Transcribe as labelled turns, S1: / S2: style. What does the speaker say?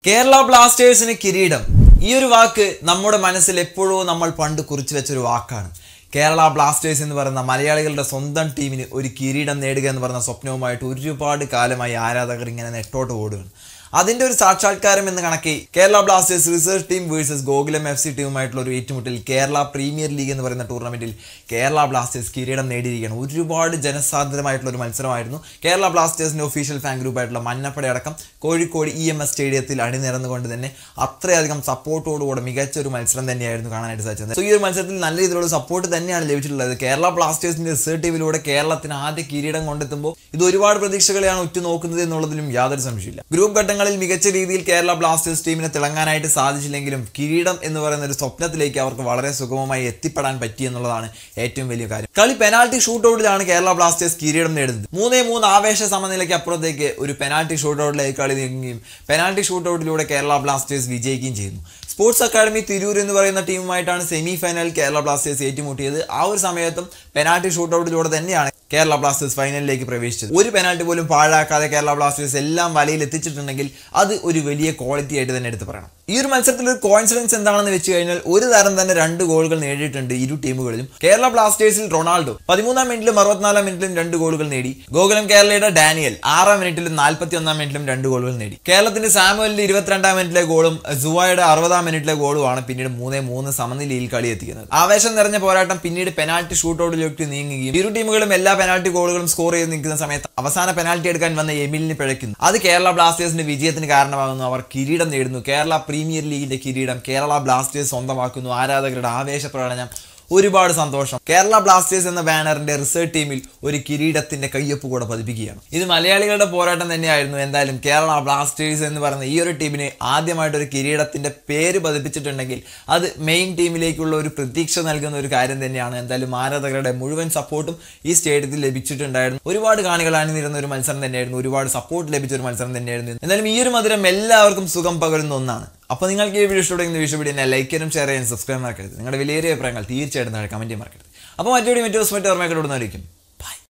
S1: കേരള ബ്ലാസ്റ്റേഴ്സിന് കിരീടം ഈ ഒരു വാക്ക് നമ്മുടെ മനസ്സിൽ എപ്പോഴോ നമ്മൾ പണ്ട് കുറിച്ചു വെച്ചൊരു വാക്കാണ് കേരള ബ്ലാസ്റ്റേഴ്സ് എന്ന് പറയുന്ന മലയാളികളുടെ സ്വന്തം ടീമിന് ഒരു കിരീടം നേടുക എന്ന് പറയുന്ന സ്വപ്നവുമായിട്ട് ഒരുപാട് കാലമായി ആരാധകർ ഇങ്ങനെ നെട്ടോട്ട് ഓടുകയാണ് അതിന്റെ ഒരു സാക്ഷാത്കാരം എന്ന് കണക്കി Kerala Blasters research team versus Gokulam F C ടീമുമായിട്ടുള്ള ഒരു ഏറ്റുമുട്ടൽ കേരള പ്രീമിയർ ലീഗ് എന്ന് പറയുന്ന ടൂർണമെന്റിൽ കേരള ബ്ലാസ്റ്റേഴ്സ് കിരീടം നേടിയിരിക്കുകയാണ് ഒരുപാട് ജനസാധ്യതമായിട്ടുള്ള ഒരു മത്സരമായിരുന്നു കേരള ബ്ലാസ്റ്റേഴ്സിന്റെ ഒഫീഷ്യൽ ഫാൻ ഗ്രൂപ്പായിട്ടുള്ള മന്നപ്പട അടക്കം കോഴിക്കോട് ഇ എം എസ് സ്റ്റേഡിയത്തിൽ അണിനിരന്നുകൊണ്ട് തന്നെ അത്രയധികം സപ്പോർട്ടോടുകൂടെ മികച്ച ഒരു മത്സരം തന്നെയായിരുന്നു കാണാനായിട്ട് സാധിച്ചത് സോ ഈ ഒരു മത്സരത്തിൽ നല്ല രീതിയിലുള്ള സപ്പോർട്ട് തന്നെയാണ് ലഭിച്ചിട്ടുള്ളത് കേരള ബ്ലാസ്റ്റേഴ്സിന്റെ റിസർച്ച് ടീമിലൂടെ കേരളത്തിന് ആദ്യ കിരീടം കൊണ്ടെത്തുമ്പോൾ ഇത് ഒരുപാട് പ്രതീക്ഷകളെയാണ് ഉറ്റുനോക്കുന്നത് എന്നുള്ളതിലും യാതൊരു സംശയമില്ല ഗ്രൂപ്പ് ഘട്ടങ്ങളിൽ മികച്ച രീതിയിൽ കേരള ബ്ലാസ്റ്റേഴ്സ് ടീമിനെ തിളങ്ങാനായിട്ട് സാധിച്ചില്ലെങ്കിലും കിരീടം എന്ന് പറയുന്ന ഒരു സ്വപ്നത്തിലേക്ക് അവർക്ക് വളരെ സുഗമമായി എത്തിപ്പെടാൻ പറ്റി എന്നുള്ളതാണ് ഏറ്റവും വലിയ കാര്യം കളി പെനാൽറ്റി ഷൂട്ടൗട്ടിലാണ് കേരള ബ്ലാസ്റ്റേഴ്സ് കിരീടം നേടുന്നത് മൂന്നേ മൂന്ന് ആവേശ സമനിലയ്ക്ക് അപ്പുറത്തേക്ക് ഒരു പെനാൽറ്റി ഷൂട്ടൗട്ടിലേക്ക് കളി നീങ്ങുകയും പെനാൽറ്റി ഷൂട്ടൗട്ടിലൂടെ കേരള ബ്ലാസ്റ്റേഴ്സ് വിജയിക്കുകയും ചെയ്യുന്നു സ്പോർട്സ് അക്കാദമി തിരൂർ എന്ന് പറയുന്ന ടീമുമായിട്ടാണ് സെമി ഫൈനൽ കേരള ബ്ലാസ്റ്റേഴ്സ് ഏറ്റുമുട്ടിയത് ആ ഒരു സമയത്തും പെനാൽറ്റി ഷൂട്ടൗട്ടിലൂടെ തന്നെയാണ് കേരള ബ്ലാസ്റ്റേഴ്സ് ഫൈനലിലേക്ക് പ്രവേശിച്ചത് ഒരു പെനാൽറ്റി പോലും പാഴാക്കാതെ കേരള ബ്ലാസ്റ്റേഴ്സ് എല്ലാം വലയിൽ എത്തിച്ചിട്ടുണ്ടെങ്കിൽ അത് ഒരു വലിയ ക്വാളിറ്റി ആയിട്ട് തന്നെ എടുത്ത് പറയണം ഈ ഒരു മത്സരത്തിൽ ഒരു കോയിൻസിഡൻസ് എന്താണെന്ന് വെച്ച് കഴിഞ്ഞാൽ ഒരു താരം തന്നെ രണ്ട് ഗോളുകൾ നേടിയിട്ടുണ്ട് ഇരു ടീമുകളിലും കേരള ബ്ലാസ്റ്റേഴ്സിൽ റൊണാൾഡോ പതിമൂന്നാം മിനിറ്റിലും അറുപത്തിനാലാം മിനിറ്റിലും രണ്ട് ഗോളുകൾ നേടി ഗോകുലം കേരളയുടെ ഡാനിയൽ ആറാം മിനിറ്റിലും നാൽപ്പത്തി ഒന്നാം മിനിറ്റിലും രണ്ട് ഗോളുകൾ നേടി കേരളത്തിന്റെ സാമുവലിന്റെ ഇരുപത്തിരണ്ടാം മിനിറ്റിലെ ഗോളും സുവായുടെ അറുപതാം മിനിറ്റിലെ ഗോളുമാണ് പിന്നീട് മൂന്നേ മൂന്ന് സമനിലയിൽ കളി എത്തിക്കുന്നത് ആവേശം നിറഞ്ഞ പോരാട്ടം പിന്നീട് പെനാൽറ്റി ഷൂട്ടൗട്ടിലേക്ക് നീങ്ങുകയും ഇരു ടീമുകളും എല്ലാ പെനാൽറ്റി ഗോളുകളും സ്കോർ ചെയ്ത് നിൽക്കുന്ന സമയത്ത് അവസാന പെനാൽറ്റി എടുക്കാൻ വന്ന എമിലിന് പിഴയ്ക്കുന്നു അത് കേരള ബ്ലാസ്റ്റേഴ്സിന്റെ വിജയത്തിന് കാരണമാകുന്നു അവർ കിരീടം നേടുന്നു കേരള പ്രീമിയർ ലീഗിന്റെ കിരീടം കേരള ബ്ലാസ്റ്റേഴ്സ് സ്വന്തമാക്കുന്നു ആരാധകരുടെ ആവേശ പ്രകടനം ഒരുപാട് സന്തോഷം കേരള ബ്ലാസ്റ്റേഴ്സ് എന്ന ബാനറിന്റെ റിസർച്ച് ടീമിൽ ഒരു കിരീടത്തിന്റെ കയ്യൊപ്പ് കൂടെ പതിപ്പിക്കുകയാണ് ഇത് മലയാളികളുടെ പോരാട്ടം തന്നെയായിരുന്നു എന്തായാലും കേരള ബ്ലാസ്റ്റേഴ്സ് എന്ന് പറയുന്ന ഈ ഒരു ടീമിന് ആദ്യമായിട്ട് ഒരു കിരീടത്തിന്റെ പേര് പതിപ്പിച്ചിട്ടുണ്ടെങ്കിൽ അത് മെയിൻ ടീമിലേക്കുള്ള ഒരു പ്രതീക്ഷ നൽകുന്ന ഒരു കാര്യം തന്നെയാണ് എന്തായാലും ആരാധകരുടെ മുഴുവൻ സപ്പോർട്ടും ഈ സ്റ്റേഡിയത്തിൽ ലഭിച്ചിട്ടുണ്ടായിരുന്നു ഒരുപാട് കാണികൾ അണിനിരുന്ന ഒരു മത്സരം തന്നെയായിരുന്നു ഒരുപാട് സപ്പോർട്ട് ലഭിച്ച ഒരു മത്സരം തന്നെയായിരുന്നു എന്തായാലും ഈ ഒരു മധുരം എല്ലാവർക്കും സുഖം പകരുന്ന ഒന്നാണ് അപ്പോൾ നിങ്ങൾക്ക് ഈ വീഡിയോ ഇഷ്ടപ്പെടുന്ന വീഡിയോ വീഡിയോ ലൈക്ക് ചെയ്യാനും ഷെയർ ചെയ്യാനും സബ്സ്ക്രൈബ് മറക്കരുത് നിങ്ങളുടെ വിലയേറിയ അഭിപ്രായങ്ങൾ തീർച്ചയായിട്ടും താഴെ കമൻറ്റ് മറക്കരുത് അപ്പോൾ മറ്റൊരു മറ്റു ദിവസം മറ്റു ഓർമ്മയൊക്കെ ഇടുന്നതായിരിക്കും